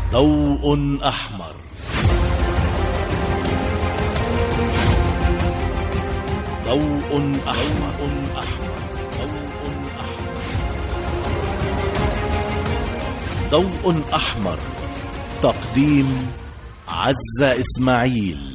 ضوء أحمر ضوء أحمر أحمر ضوء أحمر ضوء أحمر تقديم عزة إسماعيل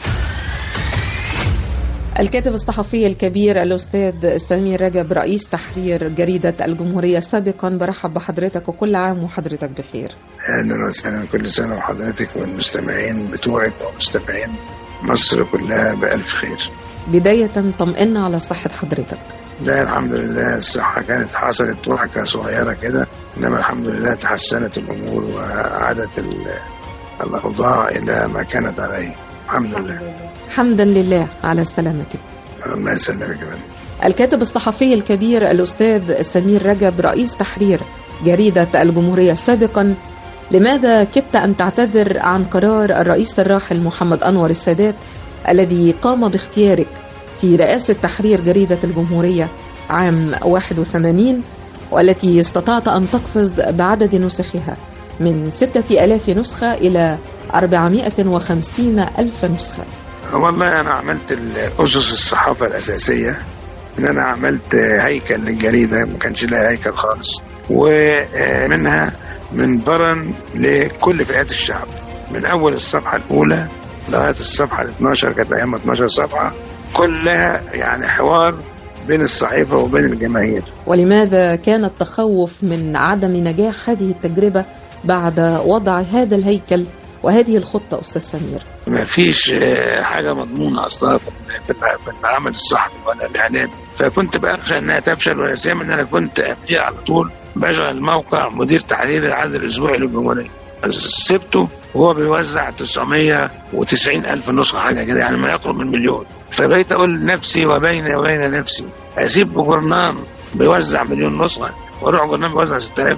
الكاتب الصحفي الكبير الأستاذ سمير رجب رئيس تحرير جريدة الجمهورية سابقا برحب بحضرتك وكل عام وحضرتك بخير اهلا وسهلا كل سنه وحضرتك والمستمعين بتوعك ومستمعين مصر كلها بألف خير بداية طمئنا على صحة حضرتك لا الحمد لله الصحة كانت حصلت وعكة صغيرة كده إنما الحمد لله تحسنت الأمور وعادت ال- الأوضاع إلى ما كانت عليه الحمد لله حمدا لله على سلامتك الله يسلمك يا فندم. الكاتب الصحفي الكبير الأستاذ سمير رجب رئيس تحرير جريدة الجمهورية سابقا لماذا كدت أن تعتذر عن قرار الرئيس الراحل محمد أنور السادات الذي قام باختيارك في رئاسة تحرير جريدة الجمهورية عام 81 والتي استطعت أن تقفز بعدد نسخها من 6000 نسخة إلى 450 ألف نسخة والله أنا عملت ال- أسس الصحافة الأساسية إن أنا عملت هيكل للجريدة ما كانش لها هيكل خالص ومنها منبرا لكل فئات الشعب من أول الصفحة الأولى لغاية الصفحة ال 12 كانت أيام 12 صفحة كلها يعني حوار بين الصحيفة وبين الجماهير ولماذا كان التخوف من عدم نجاح هذه التجربة بعد وضع هذا الهيكل وهذه الخطة أستاذ سمير ما فيش آه، حاجة مضمونة أصلا في في الع- في العمل الصحفي ولا الإعلام فكنت بخشى إنها تفشل ولا سيما إن أنا كنت قبليها على طول بشغل موقع مدير تحرير العدد الأسبوعي للجمهورية سبته وهو بيوزع 990 ألف نسخة حاجة كده يعني ما يقرب من مليون فبقيت أقول لنفسي وبيني وبين نفسي أسيب جورنان بيوزع مليون نسخة وأروح جورنان بيوزع 6000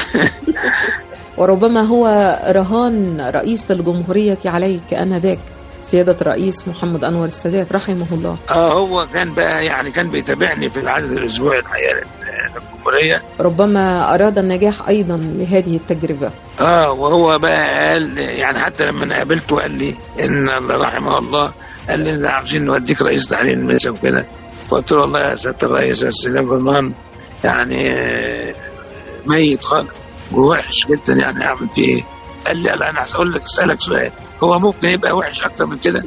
وربما هو رهان رئيس الجمهورية عليك آنذاك سيادة الرئيس محمد أنور السادات رحمه الله اه هو كان بقى يعني كان بيتابعني في العدد الاسبوعي الحقيقه للجمهوريه ربما أراد النجاح أيضا لهذه التجربة اه وهو بقى قال يعني حتى لما انا قابلته قال لي ان الله رحمه الله قال لي إحنا عاوزين نوديك رئيس تحرير الميزه وكده فقلت له والله يا سياده الرئيس بس ده جرنان يعني آه، ميت خالص ووحش جدا يعني اعمل فيه ايه؟ قال لي لا انا هقول لك اسالك سؤال هو ممكن يبقى وحش اكتر من كده؟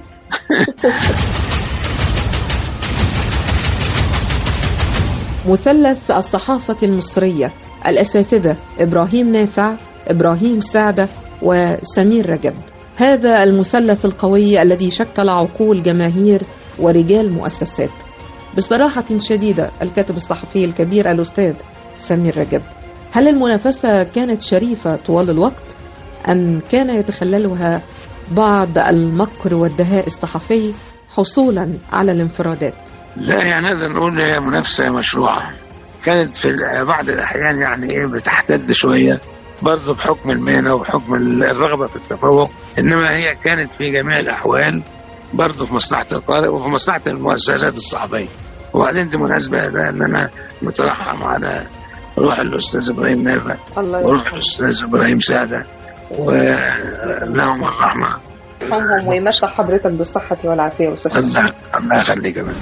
مثلث الصحافة المصرية الأساتذة إبراهيم نافع إبراهيم سعدة وسمير رجب هذا المثلث القوي الذي شكل عقول جماهير ورجال مؤسسات بصراحة شديدة الكاتب الصحفي الكبير الأستاذ سمير رجب هل المنافسة كانت شريفة طوال الوقت أم كان يتخللها بعض المكر والدهاء الصحفي حصولا على الانفرادات لا يعني نقدر نقول هي منافسة مشروعة كانت في بعض الأحيان يعني إيه بتحتد شوية برضه بحكم المهنة وبحكم الرغبة في التفوق إنما هي كانت في جميع الأحوال برضه في مصلحة القارئ وفي مصلحة المؤسسات الصحفية وبعدين دي مناسبة بقى إن أنا مترحم على روح الأستاذ إبراهيم نافع وروح الأستاذ إبراهيم سعدة ولهم الرحمة يرحمهم ويمشى حضرتك بالصحة والعافية أستاذ الله الله يخليك يا فندم.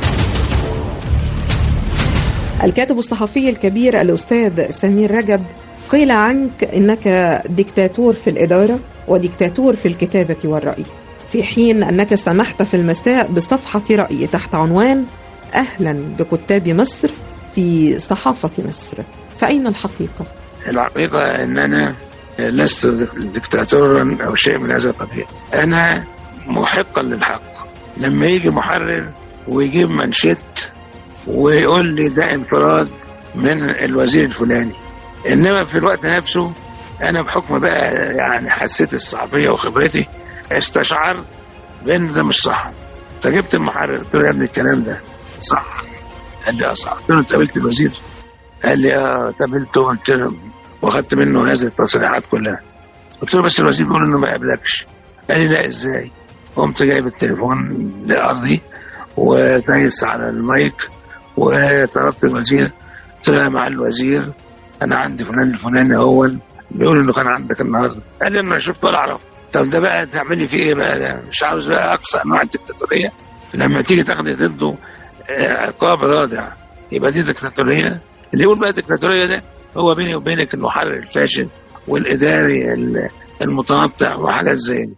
الكاتب الصحفي الكبير الأستاذ سمير رجب قيل عنك إنك ديكتاتور في الإدارة وديكتاتور في الكتابة والرأي في حين أنك سمحت في المساء بصفحة رأي تحت عنوان أهلا بكتاب مصر في صحافة مصر فأين الحقيقة؟ الحقيقة أن أنا لست دكتاتورا أو شيء من هذا القبيل أنا محقا للحق لما يجي محرر ويجيب منشط ويقول لي ده انفراد من الوزير الفلاني إنما في الوقت نفسه أنا بحكم بقى يعني حسيت الصحفية وخبرتي استشعرت بأن ده مش صح فجبت المحرر قلت له يا ابني الكلام ده صح قال لي اه صح قلت له انت قابلت الوزير قال لي اه قابلته قلت له واخدت منه هذه التصريحات كلها قلت له بس الوزير بيقول انه ما قابلكش قال لي لا ازاي قمت جايب التليفون لارضي ودايس على المايك وطلبت الوزير قلت له يا معالي الوزير انا عندي فلان الفلاني اول بيقول انه كان عندك النهارده قال لي انا شفت ولا اعرف طب ده بقى تعملي فيه ايه بقى ده مش عاوز بقى اقصى انواع الدكتاتوريه لما تيجي تاخدي ضده آه، عقاب رادع يبقى دي دكتاتوريه اللي يقول بقى دكتاتوريه ده هو بيني وبينك المحرر الفاشل والاداري ال- المتنطع وحاجات زي دي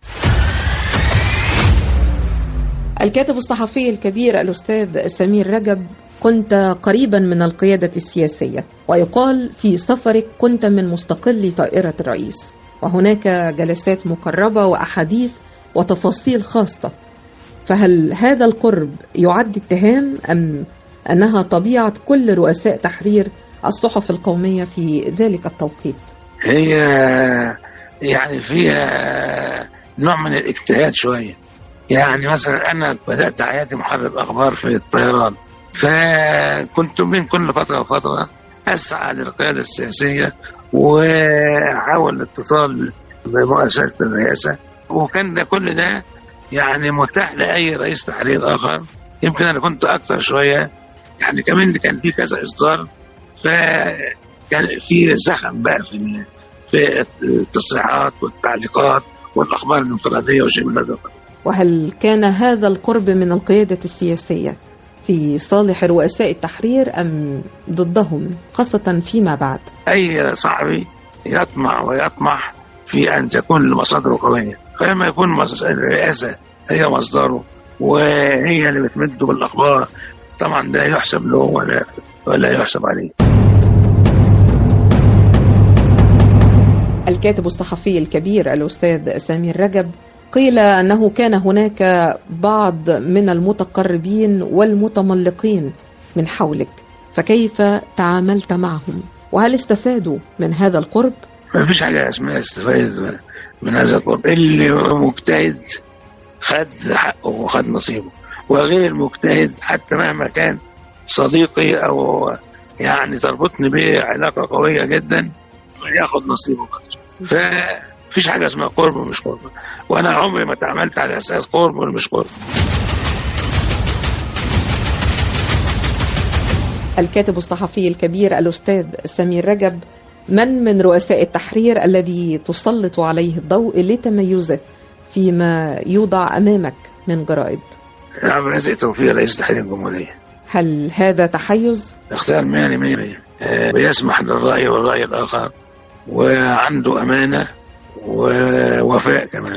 الكاتب الصحفي الكبير الأستاذ سمير رجب كنت قريبا من القيادة السياسية ويقال في سفرك كنت من مستقلي طائرة الرئيس وهناك جلسات مقربة وأحاديث وتفاصيل خاصة فهل هذا القرب يعد اتهام أم أنها طبيعة كل رؤساء تحرير الصحف القومية في ذلك التوقيت هي يعني فيها نوع من الاجتهاد شويه يعني مثلا انا بدات حياتي محرر اخبار في الطيران فكنت من كل فتره وفتره اسعى للقياده السياسيه واحاول الاتصال بمؤسسه الرئاسه وكان ده كل ده يعني متاح لاي رئيس تحرير اخر يمكن انا كنت اكثر شويه يعني كمان كان في كذا اصدار فكان في زخم بقى في ال- في التصريحات والتعليقات والاخبار الانفراديه وشيء من هذا القبيل. وهل كان هذا القرب من القيادة السياسية في صالح رؤساء التحرير أم ضدهم خاصة فيما بعد اي صحفي يطمع ويطمح في ان تكون مصادره قويه فلما يكون مص- الرئاسه هي مصدره وهي اللي بتمده بالاخبار طبعا لا يحسب له ولا ولا يحسب عليه الكاتب الصحفي الكبير الأستاذ سمير رجب قيل أنه كان هناك بعض من المتقربين والمتملقين من حولك فكيف تعاملت معهم وهل استفادوا من هذا القرب ما فيش حاجه اسمها استفاده من هذا القرب اللي مجتهد خد حقه وخد نصيبه وغير المجتهد حتى مهما كان صديقي او يعني تربطني به علاقه قويه جدا ياخد نصيبه برضه ففيش حاجه اسمها قرب ومش قرب وانا عمري ما تعاملت على اساس قرب ولا مش قرب الكاتب الصحفي الكبير الأستاذ سمير رجب من من رؤساء التحرير الذي تسلط عليه الضوء لتميزه فيما يوضع أمامك من جرائد عبد الرزاق توفيق رئيس تحرير الجمهوريه هل هذا تحيز؟ اختيار مهني مهني آه، بيسمح للرأي والرأي الآخر وعنده أمانة ووفاء كمان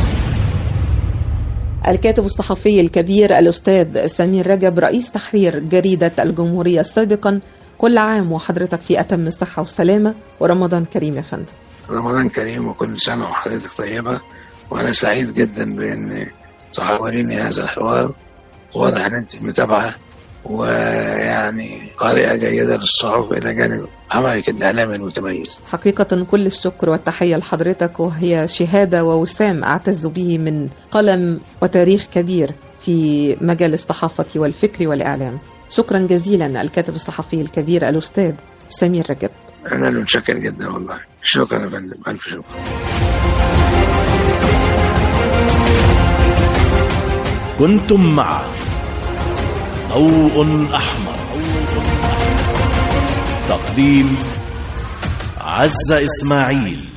الكاتب الصحفي الكبير الأستاذ سمير رجب رئيس تحرير جريدة الجمهورية سابقا كل عام وحضرتك في أتم الصحة والسلامة ورمضان كريم يا فندم رمضان كريم وكل سنة وحضرتك طيبة وأنا سعيد جدا بأن تحاوريني هذا الحوار واضح أن أنت متابعة ويعني قارئة جيدة للصحف إلى جانب عملك الإعلامي المتميز حقيقة كل الشكر والتحية لحضرتك وهي شهادة ووسام أعتز به من قلم وتاريخ كبير في مجال الصحافة والفكر والإعلام شكرا جزيلا الكاتب الصحفي الكبير الأستاذ سمير رجب أنا اللي متشكر جدا والله شكرا يا فندم ألف شكر كنتم مع ضوء أحمر تقديم عز إسماعيل